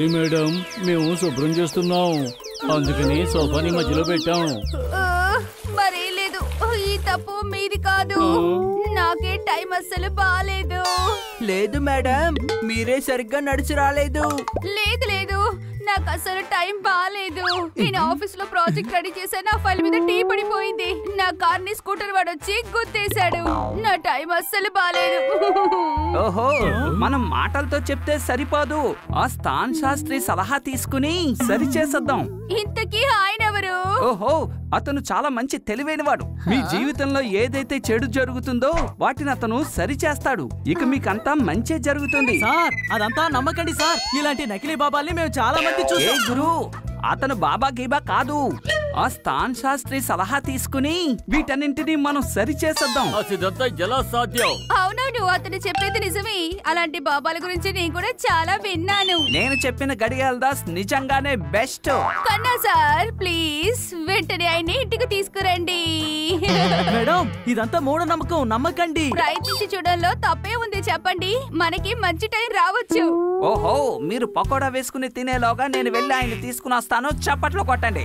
Sorry madam మేము శుభ్రం చేస్తున్నాం అందుకని సోఫాని మధ్యలో పెట్టాం ఆ, మరేం లేదు ఈ తప్పు మీది కాదు నాకే టైం అస్సలు బాలేదు లేదు మేడం మీరే సరిగ్గా నడిచి రాలేదు లేదు లేదు నాకు అసలు టైం బాలేదు నేను ఆఫీస్ లో ప్రాజెక్ట్ రెడీ చేశాను ఆ ఫైల్ మీద టీ పడిపోయింది నా కార్ ని స్కూటర్ వాడు వచ్చి గుద్దేశాడు నా టైం అస్సలు బాలేదు ఓహో మనం మాటలతో చెప్తే సరిపోదు ఆ స్థాన్ శాస్త్రి సలహా తీసుకుని సరి చేసేద్దాం ఇంతకీ ఆయన ఎవరు ఓహో అతను చాలా మంచి తెలివైనవాడు మీ జీవితంలో ఏదైతే చెడు జరుగుతుందో వాటిని అతను సరి చేస్తాడు ఇక మీకంతా మంచే జరుగుతుంది సార్ అదంతా నమ్మకండి సార్ ఇలాంటి నకిలీ బాబాల్ని మేము చాలా మంది ఏ చూసాం గురు అతను బాబా గీబా కాదు ఆ స్థాన్ శాస్త్రి సలహా తీసుకుని వీటన్నింటినీ మనం సరి చేసేద్దాం అసిదంతా ఎలా సాధ్యం అవునవును అతను చెప్పేది నిజమే అలాంటి బాబాల గురించి నేను కూడా చాలా విన్నాను నేను చెప్పిన గడియాల దాస్ నిజంగానే బెస్ట్ కన్నా సార్ ప్లీజ్ వెంటనే ఆయన్ని ఇంటికి తీసుకురండి మేడం ఇదంతా మూఢనమ్మకం నమ్మకండి ప్రయత్నించి చూడడంలో తప్పే ఉంది చెప్పండి మనకి మంచి టైం రావచ్చు ఓహో మీరు పకోడా వేసుకుని తినేలోగా నేను వెళ్ళి ఆయన తీసుకుని వస్తాను చప్పట్లు కొట్టండి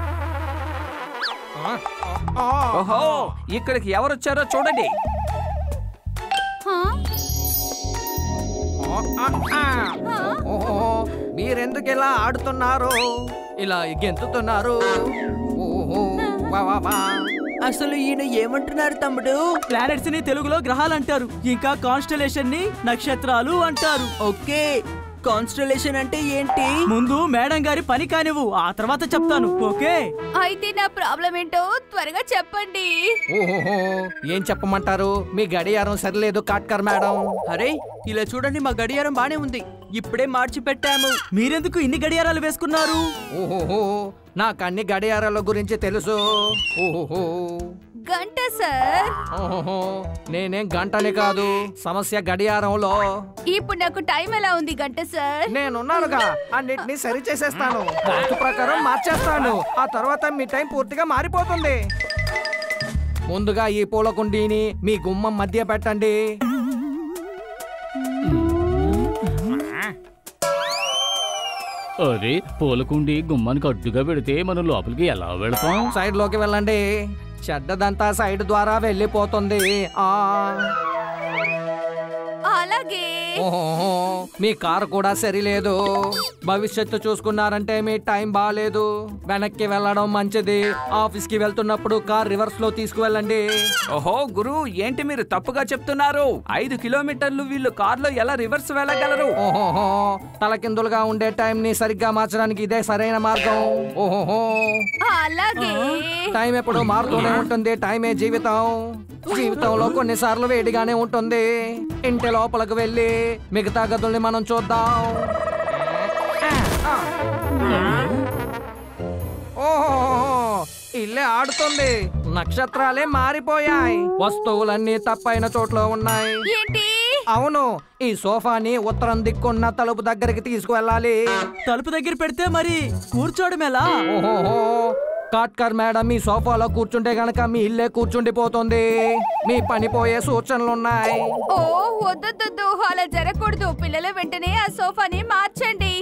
ఓహో ఇక్కడికి ఎవరు వచ్చారో చూడండి హా? హా? ఓహో మీరెందుకు ఇలా ఆడుతున్నారు ఇలా గెంతుతున్నారు ఓహో వా వా వా. అసలు ఈయన ఏమంటున్నారు తమ్ముడు ప్లానెట్స్ ని తెలుగులో గ్రహాలు అంటారు ఇంకా కాన్స్టలేషన్ ని నక్షత్రాలు అంటారు ఓకే కాన్స్టలేషన్ అంటే ఏంటి ముందు మేడం గారి పని కానివ్వు ఆ తర్వాత చెప్తాను ఓకే అయితే నా ప్రాబ్లం ఏంటో త్వరగా చెప్పండి ఓహోహో ఏం చెప్పమంటారు మీ గడియారం సరిలేదు కాట్కర్ మేడం అరే ఇలా చూడండి మా గడియారం బానే ఉంది ఇప్పుడే మార్చి పెట్టాము మీరెందుకు ఇన్ని గడియారాలు వేసుకున్నారు ఓహోహో నాకు అన్ని గడియారాల గురించి తెలుసు ఓహోహో గంట సార్ ఓహోహో నేనేం గంటని కాదు సమస్య గడియారంలో ఇప్పుడు నాకు టైం ఎలా ఉంది గంట సార్ నేనున్నానుగా అన్నిటినీ సరి చేసేస్తాను వాస్తు ప్రకారం మార్చేస్తాను ఆ తర్వాత మీ టైం పూర్తిగా మారిపోతుంది ముందుగా ఈ పూల కుండీని మీ గుమ్మం మధ్య పెట్టండి అరే పూలకుండి గుమ్మానికి అడ్డుగా పెడితే మనం లోపలికి ఎలా వెళతాం సైడ్ లోకి వెళ్ళండి చెడ్డదంతా సైడ్ ద్వారా వెళ్ళిపోతుంది ఆ అలాగే ఓహోహో, మీ కారు కూడా సరిలేదు భవిష్యత్తు చూసుకున్నారంటే మీ టైం బాగాలేదు వెనక్కి వెళ్ళడం మంచిది ఆఫీస్ కి వెళ్తున్నప్పుడు కార్ రివర్స్ లో తీసుకువెళ్ళండి ఓహో గురు ఏంటి మీరు తప్పుగా చెప్తున్నారు ఐదు కిలోమీటర్లు వీళ్ళు కార్లో ఎలా రివర్స్ వెళ్ళగలరు ఓహోహో తలకిందులుగా ఉండే టైం ని సరిగ్గా మార్చడానికి ఇదే సరైన మార్గం ఓహోహో అలాగే టైం ఎప్పుడు మారుతూనే ఉంటుంది టైమే జీవితం జీవితంలో కొన్నిసార్లు వేడిగానే ఉంటుంది ఇంటి లోపలికి వెళ్ళి మిగతా గదుల్ని మనం చూద్దాం ఓహో ఇల్లే ఆడుతుంది నక్షత్రాలే మారిపోయాయి వస్తువులన్నీ తప్పైన చోట్ల ఉన్నాయి ఏంటి అవును ఈ సోఫాని ఉత్తరం దిక్కున్న తలుపు దగ్గరికి తీసుకువెళ్ళాలి తలుపు దగ్గర పెడితే మరి కూర్చోవడం ఎలా ఓహోహో కాట్కర్ మేడం మీ సోఫాలో కూర్చుంటే గనక మీ ఇల్లే కూర్చుండిపోతుంది మీ పని పోయే సూచనలున్నాయి ఓ వద్దొద్దు అలా జరగకూడదు పిల్లల వెంటనే ఆ సోఫాని మార్చండి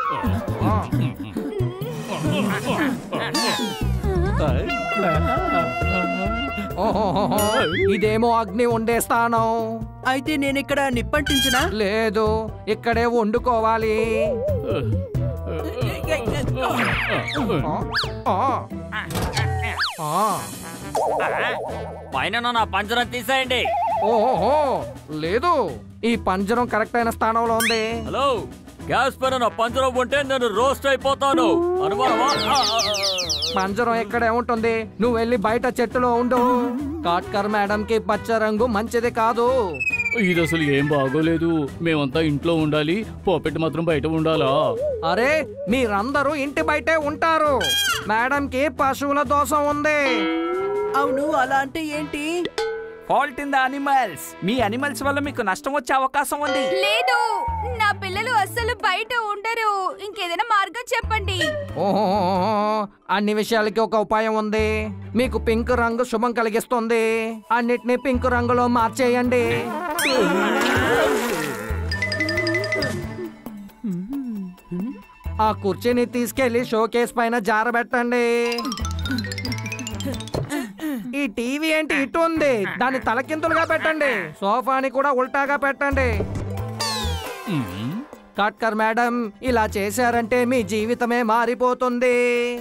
ఓహోహో ఇదేమో అగ్ని ఉండే స్థానం అయితే నేను ఇక్కడ నిప్పంటించిన లేదు ఇక్కడే వండుకోవాలి ఆ. ఆ. పైన నా పంజరం తీసేయండి ఓహోహో లేదు ఈ పంజరం కరెక్ట్ అయిన స్థానంలో ఉంది హలో గ్యాస్ పైన నా పంజరం ఉంటే నేను రోస్ట్ అయిపోతాను అనుమానమా ఆ, ఆ, ఆ. పంజరం ఎక్కడే ఉంటుంది నువ్వు వెళ్ళి బయట చెట్టులో ఉండు కాట్కర్ మేడం కి పచ్చ రంగు మంచిది కాదు ఇది అసలు ఏం బాగోలేదు మేమంతా ఇంట్లో ఉండాలి పోపెట్టి మాత్రం బయట ఉండాలా అరే మీరందరూ ఇంటి బయటే ఉంటారు మేడం కి పశువుల దోషం ఉంది అవును అలా అంటే ఏంటి ఫాల్ట్ ఇన్ ద అనిమల్స్ మీ అనిమల్స్ వల్ల మీకు నష్టం వచ్చే అవకాశం ఉంది లేదు నా పిల్లలు అస్సలు బయట ఉండరు ఇంకేదైనా మార్గం చెప్పండి ఓహో అన్ని విషయాలకి ఒక ఉపాయం ఉంది మీకు పింక్ రంగు శుభం కలిగిస్తుంది అన్నిటినీ పింక్ రంగులో మార్చేయండి ఆ కుర్చీని తీసుకెళ్లి షోకేస్ పైన జారబెట్టండి ఈ టీవీ ఏంటి ఇటు ఉంది దాన్ని తలకిందులుగా పెట్టండి సోఫాని కూడా ఉల్టాగా పెట్టండి మ్మ్. కట్కర్ మేడం ఇలా చేశారంటే మీ జీవితమే మారిపోతుంది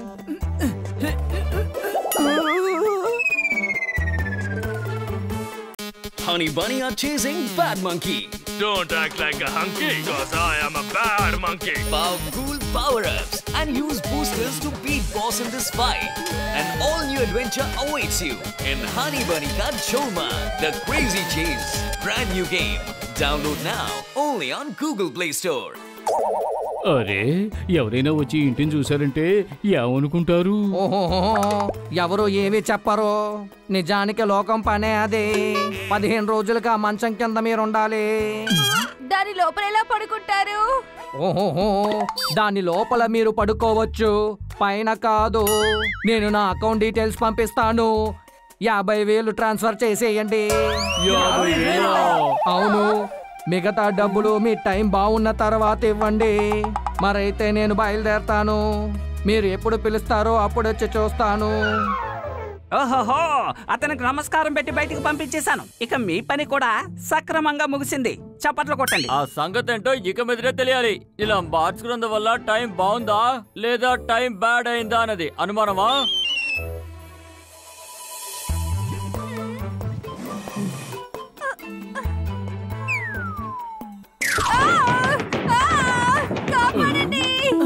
Honey Bunny are chasing Bad Monkey. Don't act like a hunky, cause I am a bad monkey. Powerful power-ups and use boosters to beat boss in this fight. An all-new adventure awaits you in Honey Bunny Ka Choma, The Crazy Chase. Brand new game. Download now only on Google Play Store. అరే ఎవరైనా వచ్చి ఇంటిని చూసారంటే ఏమనుకుంటారు ఓహో ఎవరు ఏమి చెప్పరు నిజానికి లోకం పనే అదే పదిహేను రోజులుగా మంచం కింద మీరు ఉండాలి దాని లోపల ఎలా పడుకుంటారు ఓహోహో దాని లోపల మీరు పడుకోవచ్చు పైన కాదు నేను నా అకౌంట్ డీటెయిల్స్ పంపిస్తాను యాభై వేలు ట్రాన్స్ఫర్ చేసేయండి యాభై వేలా? అవును మిగతా డబ్బులు మీ టైం బాగున్న తర్వాత ఇవ్వండి మరైతే నేను బయలుదేరతాను మీరు ఎప్పుడు పిలుస్తారో అప్పుడు వచ్చి చూస్తాను ఓహోహో అతనికి నమస్కారం పెట్టి బయటికి పంపించేశాను ఇక మీ పని కూడా సక్రమంగా ముగిసింది చప్పట్లు కొట్టండి ఆ సంగతి ఏంటో ఇక మీదనే తెలియాలి ఇలా మార్చుకున్నందు వల్ల టైం బాగుందా లేదా టైం బ్యాడ్ అయిందా అన్నది అనుమానమా ఆ! ఆ! కాపాడండి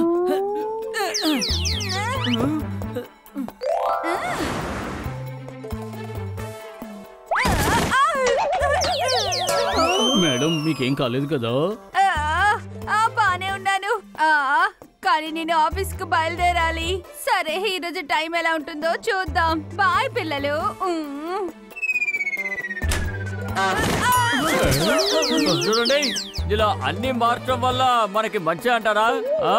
మేడం మీకేం కాలేదు కదా ఆ, ఆ, బానే ఉన్నాను ఆ, కానీ నేను ఆఫీస్ కు బయలుదేరాలి సరే ఈ రోజు టైం ఎలా ఉంటుందో చూద్దాం బాయ్ పిల్లలు ఉమ్. ఆ, ఆ. చూడండి ఇలా అన్ని మార్చడం వల్ల మనకి మంచి అంటారా ఆ?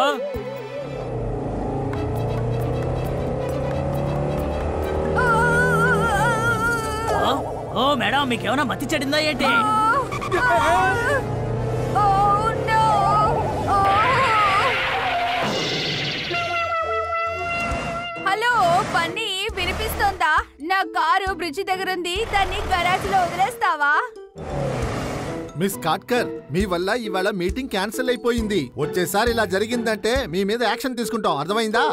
ఆ? ఓ మేడం మీకేమైనా మతి చెడిందా ఏంటి Oh no! హలో బన్నీ వినిపిస్తోందా నా కారు బ్రిడ్జి దగ్గర ఉంది దాన్ని గరాజ్ లో వదిలేస్తావా మిస్ కాట్కర్ మీ వల్ల ఇవాళ మీటింగ్ క్యాన్సిల్ అయిపోయింది వచ్చేసారి ఇలా జరిగిందంటే మీ మీద యాక్షన్ తీసుకుంటాం అర్థమైందా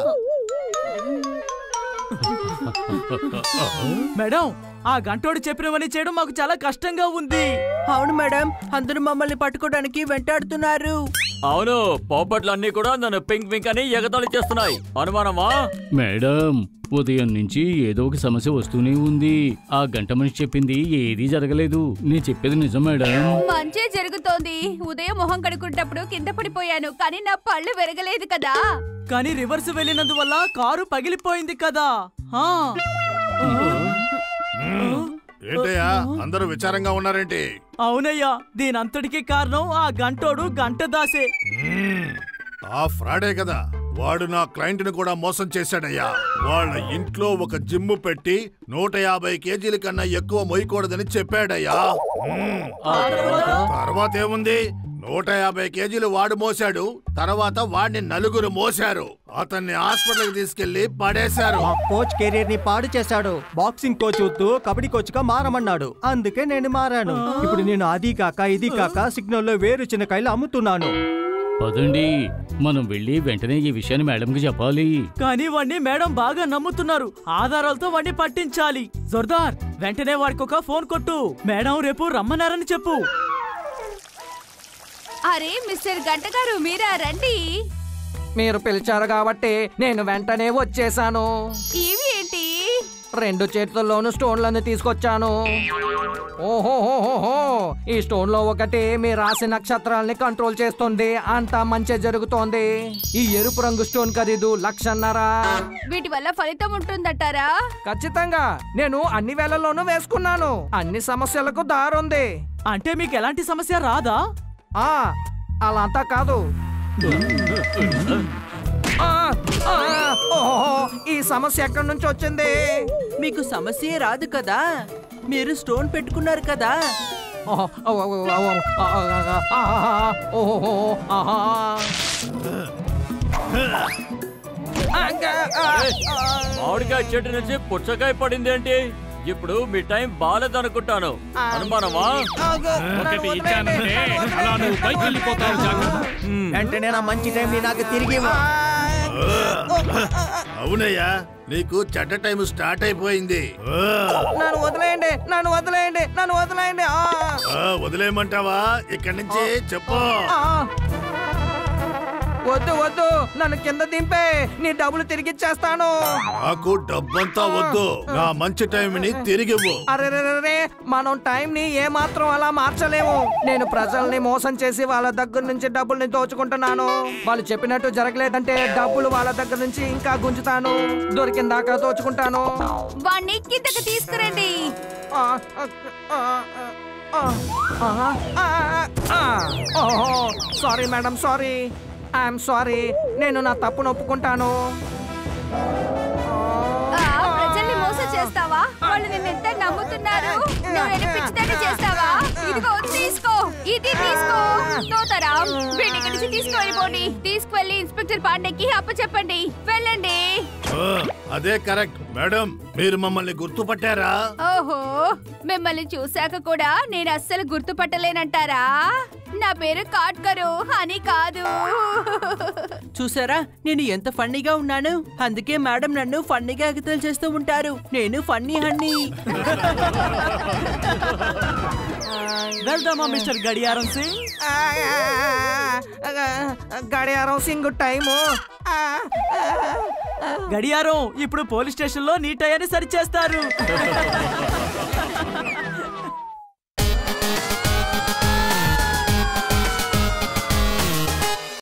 మేడం ఆ గంటోడు చెప్పినవని చేయడం మాకు చాలా కష్టంగా ఉంది అవును మేడం అందరూ మమ్మల్ని పట్టుకోవడానికి వెంటాడుతున్నారు అవును పోపట్లన్నీ కూడా నన్ను పింక్ పింక్ అని ఎగతాళి చేస్తున్నాయి అనుమానమా మేడం ఉదయం నుంచి ఏదో ఒక సమస్య వస్తూనే ఉంది ఆ గంట మనిషి చెప్పింది ఏదీ జరగలేదు నేను చెప్పేది నిజం మేడం మంచే జరుగుతోంది ఉదయం మొహం కడుకుంటప్పుడు కింద పడిపోయాను కానీ నా పళ్ళు విరగలేదు కదా కానీ రివర్స్ వెళ్ళినందువల్ల కారు పగిలిపోయింది కదా ఆ. ఏంటయ్యా అందరూ విచారంగా ఉన్నారేంటి అవునయ్యా దీనంతటికి కారణం ఆ గంటోడు గంట దాసే ఆ ఫ్రాడే కదా వాడు నా క్లయింట్ ని కూడా మోసం చేశాడయ్యా వాళ్ళ ఇంట్లో ఒక జిమ్ పెట్టి నూట యాభై కేజీల కన్నా ఎక్కువ మొయ్యకూడదని చెప్పాడయ్యా మ్మ్. తర్వాత ఏముంది నూట యాభై కేజీలు వాడు మోసాడు తర్వాత వాడిని నలుగురు మోశారు అతన్ని హాస్పిటల్కి తీసుకెళ్లి పడేశారు మా కోచ్ కెరీర్ ని పాడు చేశాడు బాక్సింగ్ కోచ్ వద్దు కబడ్డీ కోచ్ గా మారమన్నాడు అందుకే నేను మారాను ఇప్పుడు నేను అది కాక ఇది కాక సిగ్నల్ లో వేరు చిన్నకాయలు అమ్ముతున్నాను పదండి మనం వెళ్ళి వెంటనే ఈ విషయాన్ని మేడంకి చెప్పాలి కానీ వాణ్ణి మేడం బాగా నమ్ముతున్నారు ఆధారాలతో వాణ్ణి పట్టించాలి జోర్దార్ వెంటనే వాడికి ఒక ఫోన్ కొట్టు మేడం రేపు రమ్మన్నారని చెప్పు అరే మిస్టర్ గంట గారు మీరా రండి మీరు పిలిచారు కాబట్టి నేను వెంటనే వచ్చేసాను ఇవి ఏంటి రెండు చేతుల్లోనూ స్టోన్లను తీసుకొచ్చాను ఓహోహోహోహో ఈ స్టోన్ లో ఒకటి మీ రాశి నక్షత్రాల్ని కంట్రోల్ చేస్తుంది అంతా మంచి జరుగుతోంది ఈ ఎరుపు రంగు స్టోన్ ఖరీదు లక్షన్నర వీటి వల్ల ఫలితం ఉంటుందటారా ఖచ్చితంగా నేను అన్ని వేళల్లోనూ వేసుకున్నాను అన్ని సమస్యలకు దారుంది అంటే మీకు ఎలాంటి సమస్య రాదా ఆ అలా అంతా కాదు ఆ, ఆ, ఓహో ఈ సమస్య ఎక్కడి నుంచి వచ్చింది మీకు సమస్యే రాదు కదా మీరు స్టోన్ పెట్టుకున్నారు కదా ఓహో, ఓ, ఓ, ఓ, ఓ, ఆ, ఆ, ఆ, ఆ, ఓహో, ఆహా. మామిడికాయ చెట్టు నుంచి పుచ్చకాయ పడింది ఏంటి ఇప్పుడు మీ టైం బాలేదనుకుంటాను అనుమానమా ఒకటి ఇచ్చానంటే అలా నువ్వు పైకి వెళ్ళిపోతావు జాగ్రత్త వెంటనే నా మంచి టైం నాకు తిరిగి ఇవ్వు. అవునయ్యా నీకు చెడ్డ టైం స్టార్ట్ అయిపోయింది నన్ను వదిలేయండి నన్ను వదిలేయండి నన్ను వదిలేయండి ఆ! ఆ, వదిలేయమంటావా ఇక్కడి నుంచి చెప్పు ఆ! వద్దు వద్దు నన్ను కింద దింపే నీ డబ్బులు తిరిగిచ్చేస్తాను నాకు డబ్బంతా వద్దు నా మంచి టైంని తిరిగివ్వు అరే రే, రే, రే, మనం టైం ని ఏ మాత్రం అలా మార్చలేము నేను ప్రజల్ని మోసం చేసి వాళ్ళ దగ్గర నుంచి డబ్బుల్ని దోచుకుంటున్నాను వాళ్ళు చెప్పినట్టు జరగలేదంటే డబ్బులు వాళ్ళ దగ్గర నుంచి ఇంకా గుంజుతాను దొరికిన దాకా దోచుకుంటాను వాణ్ణి కిందకి తీసుకురండి ఆ, ఆ, ఆ, ఆ, ఆ, ఆ, ఆ, ఓహో sorry madam sorry I am sorry నేను నా తప్పును ఒప్పుకుంటాను ఆ, ప్రజల్ని మోసం చేస్తావా వాళ్ళు నిన్ను ఎంత నమ్ముతున్నారు నువ్వు నేను పిచ్చిదాన్ని చేస్తావా ఇదిగో తీసుకో ఇది తీసుకో తోతరాం వీడి ఇక్కడి నుంచి తీసుకువెళ్ళిపోండి తీసుకువెళ్ళి ఇన్స్పెక్టర్ పాండేకి అప్పచెప్పండి వెళ్ళండి ఆ, అదే కరెక్ట్ మేడం మీరు మమ్మల్ని గుర్తుపట్టారా ఓహో మిమ్మల్ని చూశాక కూడా నేను అస్సలు గుర్తుపట్టలేనంటారా నా పేరు కాట్కరు అని కాదు చూసారా నేను ఎంత ఫన్నీగా ఉన్నాను అందుకే మేడం నన్ను ఫన్నీగా ఎగతలు చేస్తూ ఉంటారు నేను ఫన్నీ హన్నీ వెళ్దామా మిస్టర్ గడియారం సింగ్ ఆ, ఆ, గడియారం సింగ్ టైము ఆ, గడియారం ఇప్పుడు పోలీస్ స్టేషన్ లో నీ టయాన్ని సరిచేస్తారు